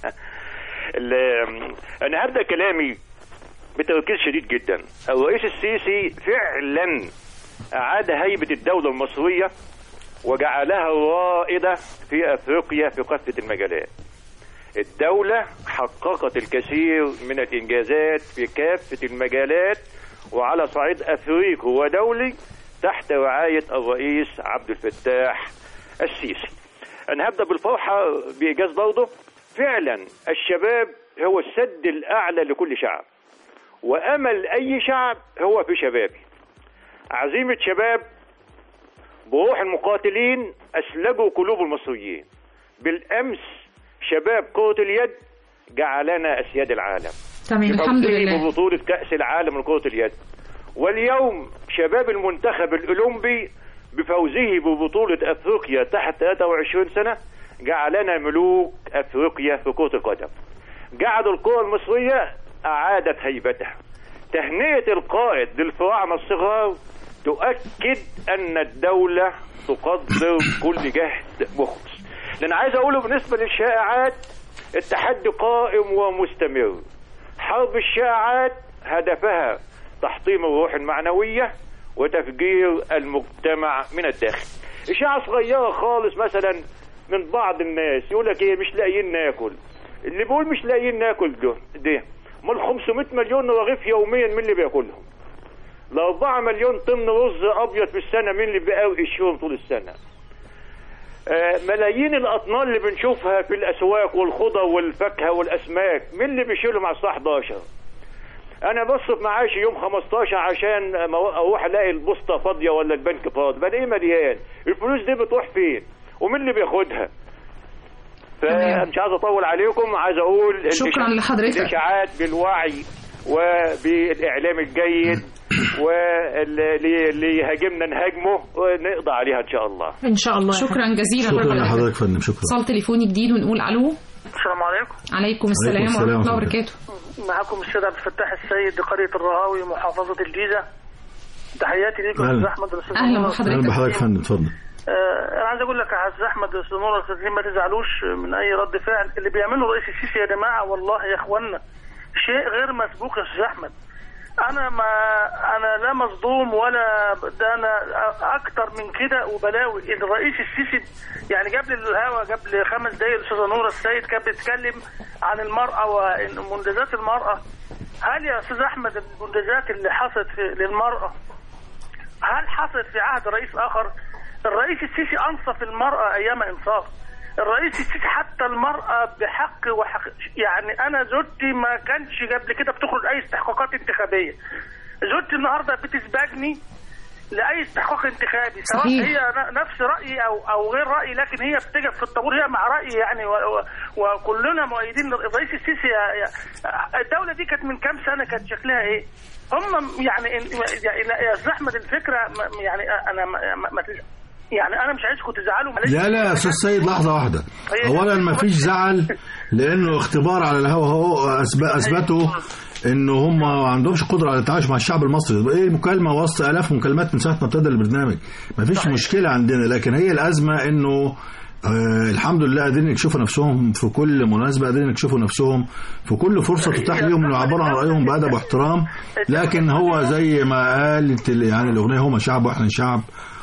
ال- انا هبدا كلامي بتركيز شديد جدا الرئيس السيسي فعلا اعاد هيبه الدوله المصريه وجعلها رائده في افريقيا في كافه المجالات الدولة حققت الكثير من الإنجازات في كافة المجالات وعلى صعيد أفريقي ودولي تحت رعاية الرئيس عبد الفتاح السيسي أنا هبدأ بالفرحة بإيجاز برضه فعلا الشباب هو السد الأعلى لكل شعب وأمل أي شعب هو في شبابه عزيمة شباب بروح المقاتلين أسلجوا قلوب المصريين بالأمس شباب كرة اليد جعلنا أسياد العالم تمام الحمد بفوزه لله. ببطولة كأس العالم لكرة اليد واليوم شباب المنتخب الأولمبي بفوزه ببطولة أفريقيا تحت 23 سنة جعلنا ملوك أفريقيا في كرة القدم جعلوا الكرة المصرية أعادت هيبتها تهنئة القائد للفراعنة الصغار تؤكد أن الدولة تقدر كل جهد مخلص لأن عايز أقوله بالنسبة للشائعات التحدي قائم ومستمر حرب الشائعات هدفها تحطيم الروح المعنوية وتفجير المجتمع من الداخل إشاعة صغيرة خالص مثلا من بعض الناس يقول لك ايه مش لاقيين ناكل اللي بيقول مش لاقيين ناكل ده ده امال 500 مليون رغيف يوميا مين اللي بياكلهم؟ ل 4 مليون طن رز ابيض في السنه مين اللي بيقوي الشؤم طول السنه؟ آه ملايين الاطنان اللي بنشوفها في الاسواق والخضر والفاكهه والاسماك مين اللي بيشيلهم على الساعه 11 انا بصرف معاشي يوم 15 عشان ما اروح الاقي البوسطه فاضيه ولا البنك فاضي بلاقيه مليان الفلوس دي بتروح فين ومين اللي بياخدها فمش عايز اطول عليكم عايز اقول شكرا الإشاعات- لحضرتك. الاشاعات بالوعي وبالاعلام الجيد واللي يهاجمنا نهاجمه ونقضي عليها ان شاء الله ان شاء الله يا شكرا جزيلا شكرا لحضرتك لحضرتك يا فندم شكرا اتصال تليفوني جديد ونقول الو السلام عليكم عليكم السلام السلام ورحمه الله ورحمة وبركاته معكم السيد عبد الفتاح السيد قرية الرهاوي محافظة الجيزة تحياتي ليكم أهلا. استاذ احمد الاستاذ أهلا نور. بحضرتك. اهلا بحضرتك يا فندم اتفضل آه، انا عايز اقول لك يا استاذ احمد استاذ نور استاذ ما تزعلوش من اي رد فعل اللي بيعمله رئيس السيسي يا جماعه والله يا اخوانا شيء غير مسبوق يا استاذ احمد انا ما انا لا مصدوم ولا ده انا اكتر من كده وبلاوي ان الرئيس السيسي يعني قبل الهوا قبل خمس دقايق الاستاذه نوره السيد كانت بتتكلم عن المراه ومنجزات المراه هل يا استاذ احمد المنجزات اللي حصلت في للمراه هل حصلت في عهد رئيس اخر الرئيس السيسي انصف المراه ايام انصاف الرئيس السيسي حتى المرأة بحق وحق يعني أنا زوجتي ما كانش قبل كده بتخرج أي استحقاقات انتخابية زوجتي النهاردة بتسبقني لأي استحقاق انتخابي سواء صحيح. هي ن- نفس رأيي أو أو غير رأيي لكن هي بتقف في الطابور هي مع رأيي يعني و و وكلنا مؤيدين الرئيس السيسي يا- يا- الدولة دي كانت من كام سنة كانت شكلها إيه؟ هم يعني إن- يعني يا أستاذ أحمد الفكرة ما- يعني أنا ما- ما- ما تز- يعني أنا مش عايزكم تزعلوا معلش. لا لا يا استاذ سيد لحظه واحده اولا ما فيش زعل لانه اختبار على الهوا هو أثب- اثبتوا انه هم ما عندهمش قدره على التعايش مع الشعب المصري ايه مكالمه وسط الاف مكالمات من ساعه ما ابتدى البرنامج ما فيش مشكله عندنا لكن هي الازمه انه آه الحمد لله قادرين يكشفوا نفسهم في كل مناسبه قادرين يكشفوا نفسهم في كل فرصه تتاح ليهم انه يعبروا عن رايهم بادب واحترام لكن هو زي ما قالت ال- يعني الاغنيه هم شعب واحنا شعب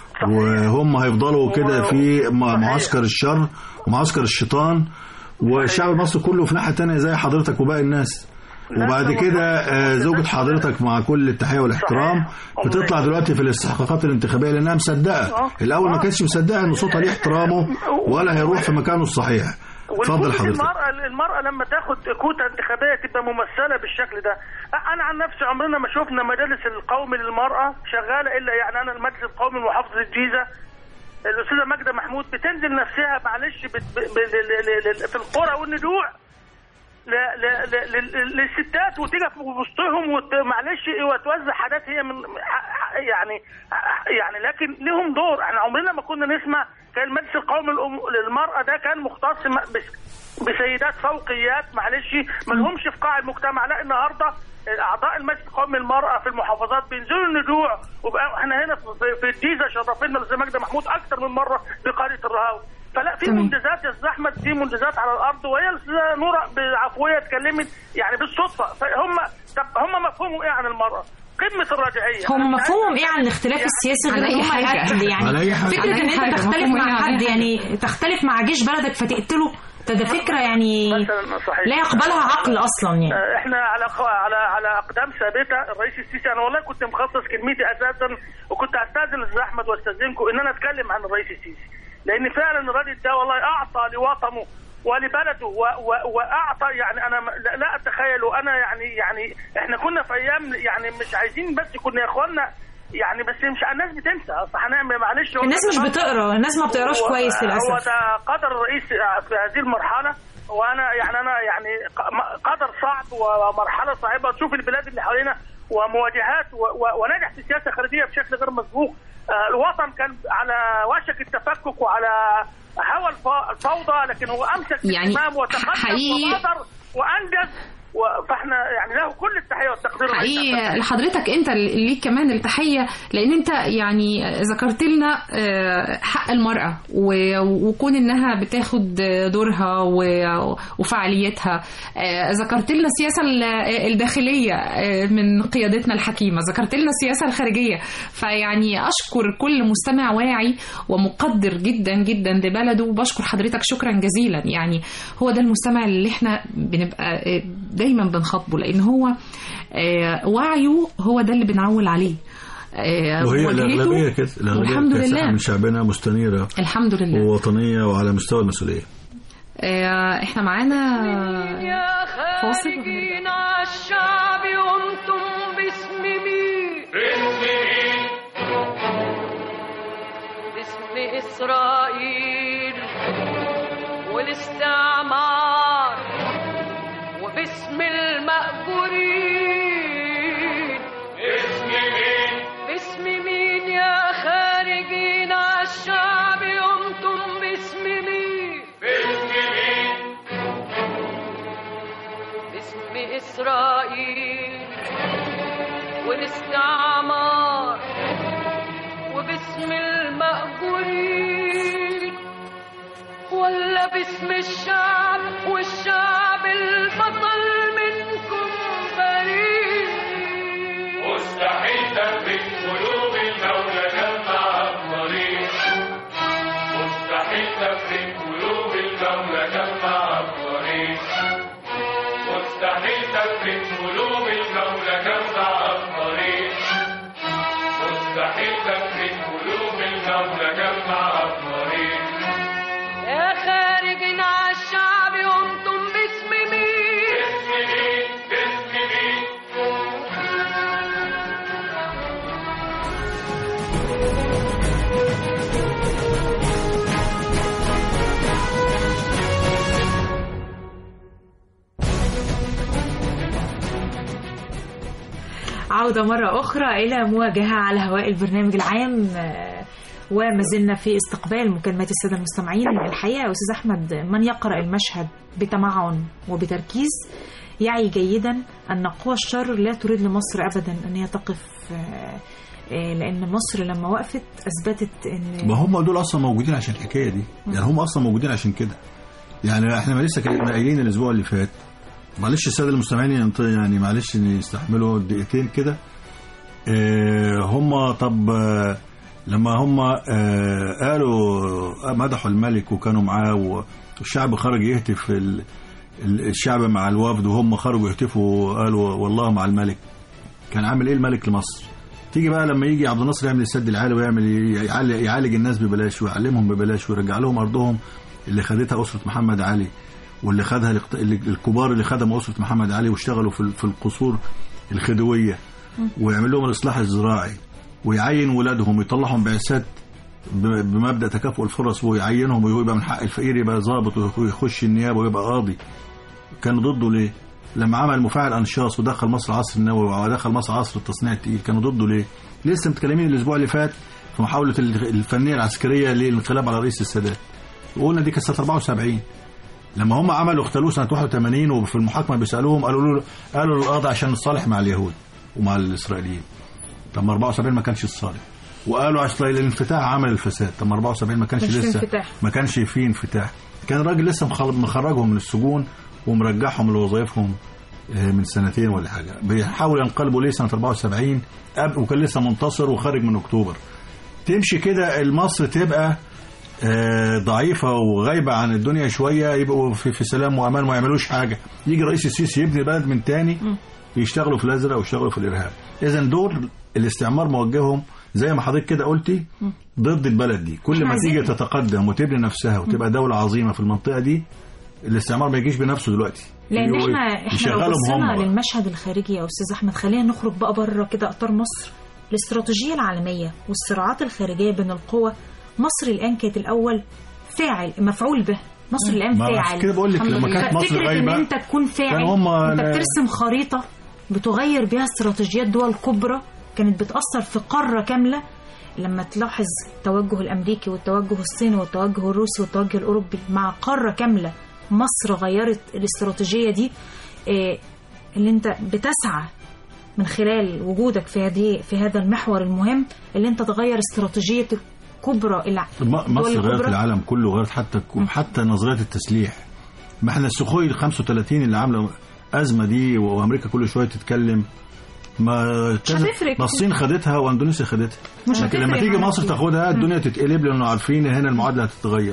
وهم هيفضلوا كده في م- معسكر الشر ومعسكر الشيطان والشعب المصري كله في ناحيه تانية زي حضرتك وباقي الناس وبعد كده آه، زوجة حضرتك مع كل التحية والاحترام بتطلع دلوقتي في الاستحقاقات الانتخابية لأنها مصدقة الأول ما كانتش مصدقة إن صوتها ليه احترامه ولا هيروح في مكانه الصحيح اتفضل والمفروض حضرتك المرأة المرأة لما تاخد كوتا انتخابية تبقى ممثلة بالشكل ده أنا عن نفسي عمرنا ما شفنا مجالس القومي للمرأة شغالة إلا يعني أنا المجلس القومي لمحافظة الجيزة الأستاذة ماجدة محمود بتنزل نفسها معلش بت... ب... ب... ل... ل... ل... في القرى والنجوع ل... ل... ل... ل... للستات وتقف وسطهم وت... معلش وتوزع حاجات هي من يعني يعني لكن لهم دور احنا عمرنا ما كنا نسمع كان المجلس القومي الأم- للمرأة ده كان مختص م- بس- بسيدات فوقيات معلش ما لهمش في قاع المجتمع لا النهارده اعضاء المجلس القومي للمرأة في المحافظات بينزلوا النجوع وبقى احنا هنا في- في الجيزه شرفنا الاستاذ ماجده محمود اكثر من مره بقريه الرهاوي فلا في تمام. منجزات يا استاذ احمد في منجزات على الارض وهي الاستاذه نوره بعفويه اتكلمت يعني بالصدفه فهم طب هم مفهومهم ايه عن المراه؟ قمه الراجعيه هم أنا مش مفهومهم عارف- ايه عن الاختلاف السياسي على غير أي ان هم حاجة. القتل يعني على أي حاجة. فكره على ان أي انت حاجة. تختلف مفهوم إيه مع على أي حد حاجة. يعني تختلف مع جيش بلدك فتقتله ده ده فكره يعني مثلا صحيح لا يقبلها عقل اصلا يعني آه، احنا على على على اقدام ثابته الرئيس السيسي انا والله كنت مخصص كلمتي اساسا وكنت استاذن الاستاذ احمد واستاذنكم ان انا اتكلم عن الرئيس السيسي لان فعلا الراجل ده والله اعطى لوطنه ولبلده و و واعطى يعني انا م- لا, لا اتخيل وانا يعني يعني احنا كنا في ايام يعني مش عايزين بس كنا يا اخوانا يعني بس مش الناس بتنسى اصل هنعمل معلش هو الناس ده مش بتقرا الناس ما بتقراش هو- كويس هو للاسف ده قدر الرئيس في هذه المرحله وانا يعني انا يعني ق- م- قدر صعب ومرحله صعبه تشوف البلاد اللي حوالينا ومواجهات و- و- ونجح في سياسه خارجيه بشكل غير مسبوق آه، الوطن كان على وشك التفكك وعلى هوى الف- الفوضى لكن هو امسك يعني بالزمام وتقدم حقيقي- وقدر وانجز و- فاحنا يعني له كل التحيه والتقدير والعزة. حقيقي لحضرتك انت ليك كمان التحيه لان انت يعني ذكرت لنا آه، حق المراه و- وكون انها بتاخد دورها و- وفعاليتها آه، ذكرت لنا السياسه ال- الداخليه آه، من قيادتنا الحكيمه ذكرت لنا السياسه الخارجيه فيعني اشكر كل مستمع واعي ومقدر جدا جدا لبلده وبشكر حضرتك شكرا جزيلا يعني هو ده المستمع اللي احنا بنبقى آه، دايما بنخاطبه لان هو آه، وعيه هو ده اللي بنعول عليه آه، وهي وجهته- الأغلبية كده الأغلبية والحمد كاسحة لله من شعبنا مستنيرة الحمد لله ووطنية وعلى مستوى المسؤولية آه، احنا معانا يا فاصل خارجين عالشعب وانتم باسم مين باسم مين باسم اسرائيل والاستعمار وباسم المأجورين باسم مين باسم مين يا خارجين عالشعب وانتم باسم مين باسم مين إسرائيل والاستعمار وباسم المأجورين ولا باسم الشعب والشعب البطل منكم بريء مستحيل تفرق قلوب المولى جمع الطريق مستحيل تفرق قلوب المولى جمع الطريق مستحيل تفرق قلوب المولى جمع الطريق مستحيل تفرق قلوب المولى جمع الطريق يا خارجين على الشعب قمتم باسم مين باسم مين باسم مين عودة مرة أخرى إلى مواجهة على هواء البرنامج العام آه، وما زلنا في استقبال مكالمات السادة المستمعين الحقيقة يا أستاذ أحمد من يقرأ المشهد بتمعن وبتركيز يعي جيدا أن قوى الشر لا تريد لمصر أبدا أن هي تقف آه، آه، لأن مصر لما وقفت أثبتت أن ما هم دول اصلا موجودين عشان الحكايه دي يعني هم اصلا موجودين عشان كده يعني احنا ما لسه كنا قايلين الاسبوع اللي فات معلش الساده المستمعين ينط- يعني معلش يستحملوا دقيقتين كده اه هم طب آه، لما هم آه، قالوا مدحوا الملك وكانوا معاه والشعب خرج يهتف ال- ال- الشعب مع الوفد وهم خرجوا يهتفوا وقالوا والله مع الملك كان عامل ايه الملك لمصر تيجي بقى لما يجي عبد الناصر يعمل السد العالي ويعمل يعالج, يعالج الناس ببلاش ويعلمهم ببلاش ويرجع لهم ارضهم اللي خدتها اسره محمد علي واللي خدها الاقت- اللي- الكبار اللي خدموا اسره محمد علي واشتغلوا في ال- في القصور الخديويه ويعمل لهم الاصلاح الزراعي ويعين ولادهم ويطلعهم بعثات ب- بمبدا تكافؤ الفرص ويعينهم ويبقى من حق الفقير يبقى ضابط ويخش النيابه ويبقى قاضي كانوا ضده ليه؟ لما عمل مفاعل انشاص ودخل مصر عصر النووي ودخل مصر عصر التصنيع التقيل كانوا ضده ليه؟ لسه متكلمين الاسبوع اللي فات في محاوله ال- الفنيه العسكريه للانقلاب على رئيس السادات وقلنا دي كانت سنه 74 لما هم عملوا اختلوه سنه 81 وفي المحاكمه بيسالوهم قالوا له قالوا للقاضي عشان نصالح مع اليهود ومع الاسرائيليين طب ما 74 ما كانش الصالح وقالوا عشان الانفتاح عمل الفساد طب ما 74 ما كانش كانش في لسه انفتاح. ما كانش فيه انفتاح كان الراجل لسه مخل- مخرجهم من السجون ومرجعهم لوظائفهم آه، من سنتين ولا حاجه بيحاولوا ينقلبوا ليه سنه 74 قبل وكان لسه منتصر وخارج من اكتوبر تمشي كده مصر تبقى آه، ضعيفه وغايبه عن الدنيا شويه يبقوا في, في سلام وامان وما يعملوش حاجه يجي رئيس السيسي يبني البلد من تاني يشتغلوا في الازرق ويشتغلوا في الارهاب اذا دول الاستعمار موجههم زي ما حضرتك كده قلتي ضد البلد دي كل إحنا ما عايزين- تيجي تتقدم وتبني نفسها وتبقى دوله عظيمه في المنطقه دي الاستعمار ما يجيش بنفسه دلوقتي لان يو- احنا احنا لو يشغلهم بصينا هم بقى. للمشهد الخارجي يا استاذ احمد خلينا نخرج بقى بره كده اطار مصر الاستراتيجيه العالميه والصراعات الخارجيه بين القوى مصر الان كانت الاول فاعل مفعول به مصر الان ما عشان فاعل كده بقول لك الحمد لما لله. كانت مصر فكره ان غايبه انت تكون فاعل كان هم انت لا- بترسم خريطه بتغير بيها استراتيجيات دول كبرى كانت بتاثر في قاره كامله لما تلاحظ التوجه الامريكي والتوجه الصيني والتوجه الروسي والتوجه الاوروبي مع قاره كامله مصر غيرت الاستراتيجيه دي إيه، اللي انت بتسعى من خلال وجودك في هذه في هذا المحور المهم اللي انت تغير استراتيجيه الكبرى الع... م- الدول مصر غيرت الكبرى. العالم كله غيرت حتى حتى نظريه التسليح ما احنا السخوي ال 35 اللي عامله ازمه دي وامريكا كل شويه تتكلم ما كذا- هتفرق. ما الصين خدتها واندونيسيا خدتها مش لكن هتفرق لما تيجي معاك مصر دي. تاخدها الدنيا تتقلب لانه عارفين هنا المعادله هتتغير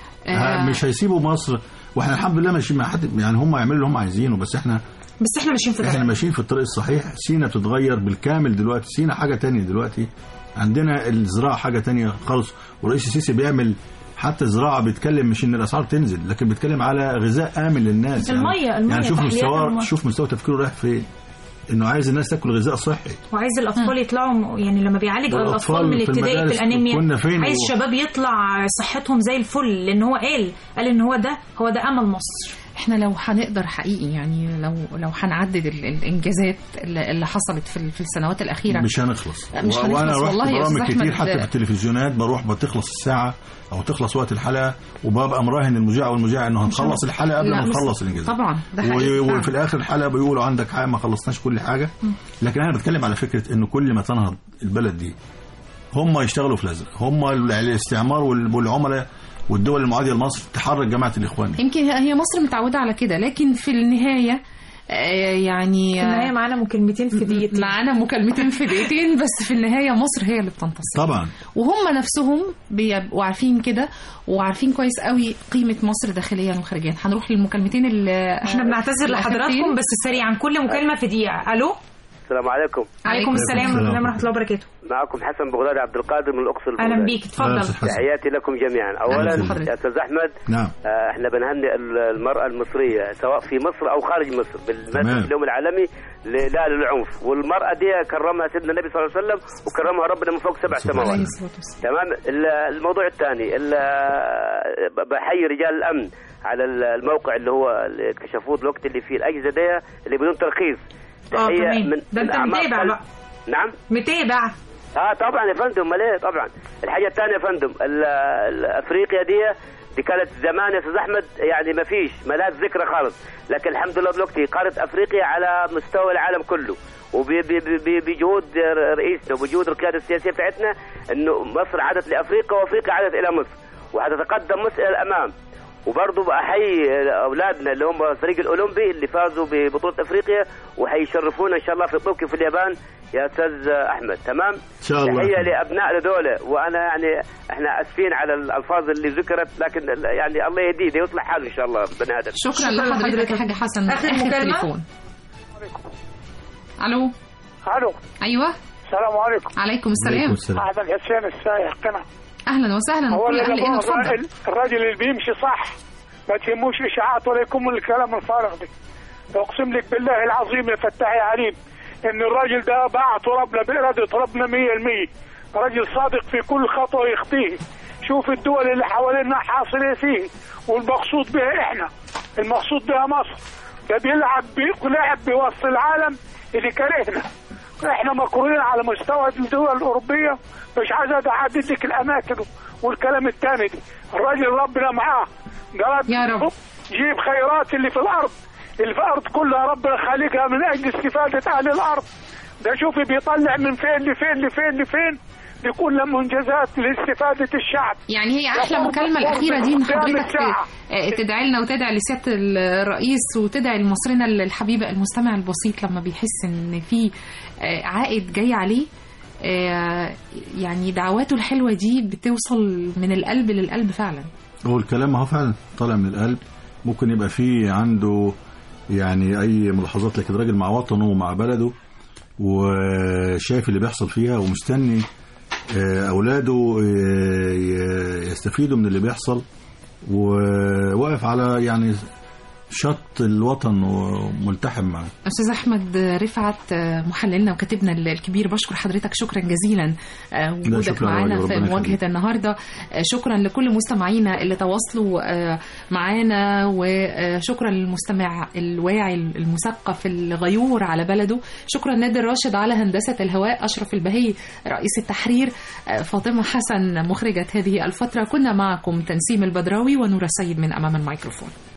آه، مش هيسيبوا مصر واحنا الحمد لله ماشيين مع حد يعني هم يعملوا اللي هم عايزينه بس احنا بس احنا ماشيين في احنا ده ماشيين في الطريق الصحيح سينا بتتغير بالكامل دلوقتي سينا حاجه تانية دلوقتي عندنا الزراعه حاجه تانية خالص ورئيس السيسي بيعمل حتى الزراعه بيتكلم مش ان الاسعار تنزل لكن بيتكلم على غذاء امن للناس المية- يعني, المية، يعني شوف تحليات مستوى المية. شوف مستوى تفكيره رايح فين انه عايز الناس تاكل غذاء صحي وعايز الاطفال يطلعوا يعني لما بيعالج والأطفال الاطفال من في الابتدائي المدارس في الانيميا كنا فين عايز و- شباب يطلع صحتهم زي الفل لان هو قال قال ان هو ده هو ده امل مصر احنا لو هنقدر حقيقي يعني لو لو هنعدد ال- الانجازات اللي اللي حصلت في ال- في السنوات الاخيره مش هنخلص مش و- هنخلص وانا رحت والله يا برامج أستاذ كتير أحمد. حتى في التلفزيونات بروح بتخلص الساعه او تخلص وقت الحلقه وببقى مراهن المذيع والمذيع انه هنخلص الحلقه قبل لا، ما بس- نخلص الانجازات طبعا ده و- حقيقي وفي فعلا. الاخر الحلقه بيقولوا عندك حاجه ما خلصناش كل حاجه لكن انا بتكلم على فكره انه كل ما تنهض البلد دي هم يشتغلوا في الازرق هم ال- الاستعمار وال- والعملاء والدول المعاديه لمصر تحرك جماعه الاخوان دي. يمكن هي هي مصر متعوده على كده لكن في النهايه آه، يعني في النهايه معانا مكالمتين في دقيقتين معانا مكالمتين في دقيقتين بس في النهايه مصر هي اللي بتنتصر طبعا وهم نفسهم بيبقوا عارفين كده وعارفين كويس قوي قيمه مصر داخليا وخارجيا هنروح للمكالمتين اللي احنا بنعتذر لحضراتكم بس سريعا كل مكالمه في دقيقه الو السلام عليكم عليكم السلام ورحمه الله ورحمه الله وبركاته معكم حسن بغدادي عبد القادر من الاقصر اهلا البغدادي. بيك اتفضل تحياتي لكم جميعا اولا أهلا بحضرتك. يا استاذ احمد نعم آه، احنا بنهنئ ال- المراه المصريه سواء في مصر او خارج مصر تمام. بالمناسبه اليوم العالمي ل- لا للعنف والمراه دي كرمها سيدنا النبي صلى الله عليه وسلم وكرمها ربنا من فوق سبع سماوات عليه الصلاه والسلام تمام ال- الموضوع الثاني ال- ب- بحيي رجال الامن على ال- الموقع اللي هو اللي اكتشفوه الوقت اللي فيه الاجهزه دي اللي بدون ترخيص اه تحية تمام من- ده من انت أعماق متابع قلب. بقى نعم متابع اه طبعا يا فندم امال ايه طبعا الحاجه الثانيه يا فندم ال- ال- افريقيا دي دي كانت زمان يا استاذ احمد يعني ما فيش ملاذ ذكرى خالص لكن الحمد لله دلوقتي قاره افريقيا على مستوى العالم كله وبجهود رئيسنا وبجهود القياده السياسيه بتاعتنا انه مصر عادت لافريقيا وافريقيا عادت الى مصر وهتتقدم مصر الى الامام وبرضه بحيي اولادنا اللي هم الفريق الاولمبي اللي فازوا ببطوله افريقيا وهيشرفونا ان شاء الله في طوكيو في اليابان يا استاذ احمد تمام ان شاء الله تحيه لابناء دولة وانا يعني احنا اسفين على الالفاظ اللي ذكرت لكن يعني الله يهديه ده يصلح حاله ان شاء الله بني ادم شكرا شكراً لحضرتك لحضرتك. يا حاج حسن آخر مكالمة؟ تليفون الو الو ايوه السلام عليكم عليكم عليكم السلام السلام احمد حسين السايح قنا اهلا وسهلا هو كل اللي اهل هنا اتفضل الراجل الراجل اللي بيمشي صح ما تهموش اشاعات ولا يكون من الكلام الفارغ ده اقسم لك بالله العظيم يا فتاح يا عليم ان الراجل ده بعت ربنا باراده ربنا 100% راجل صادق في كل خطوه يخطيه شوف الدول اللي حوالينا حاصل ايه فيه والمقصود بها احنا المقصود بها مصر ده بيلعب بيلعب بوسط العالم اللي كرهنا احنا مكروهين على مستوى الدول الاوروبيه مش عايز احدد لك الاماكن والكلام التاني دي الراجل ربنا معاه قال يا رب. جيب خيرات اللي في الارض اللي في الارض كلها ربنا خالقها من اجل استفاده اهل الارض ده شوفي بيطلع من فين لفين لفين لفين لكل منجزات لاستفاده الشعب يعني هي احلى يقوم مكالمه بالقرب الاخيره دي ان قيام حضرتك الساعة. آه، تدعي لنا وتدعي لسياده الرئيس وتدعي لمصرنا الحبيبه المستمع البسيط لما بيحس ان في آه، عائد جاي عليه آه، يعني دعواته الحلوه دي بتوصل من القلب للقلب فعلا هو الكلام اهو فعلا طالع من القلب ممكن يبقى فيه عنده يعني اي ملاحظات لكن راجل مع وطنه ومع بلده وشايف اللي بيحصل فيها ومستني آه، اولاده آه، ي- يستفيدوا من اللي بيحصل وواقف على يعني شط الوطن وملتحم معاه استاذ احمد رفعت آه، محللنا وكاتبنا الكبير بشكر حضرتك شكرا جزيلا آه، وجودك شكرا يا معانا راجل، في ربنا مواجهه يخليك. النهارده آه، شكرا لكل مستمعينا اللي تواصلوا آه، معانا وشكرا للمستمع الواعي المثقف الغيور على بلده شكرا نادر راشد على هندسه الهواء اشرف البهي رئيس التحرير آه، فاطمه حسن مخرجه هذه الفتره كنا معكم تنسيم البدراوي ونور السيد من امام الميكروفون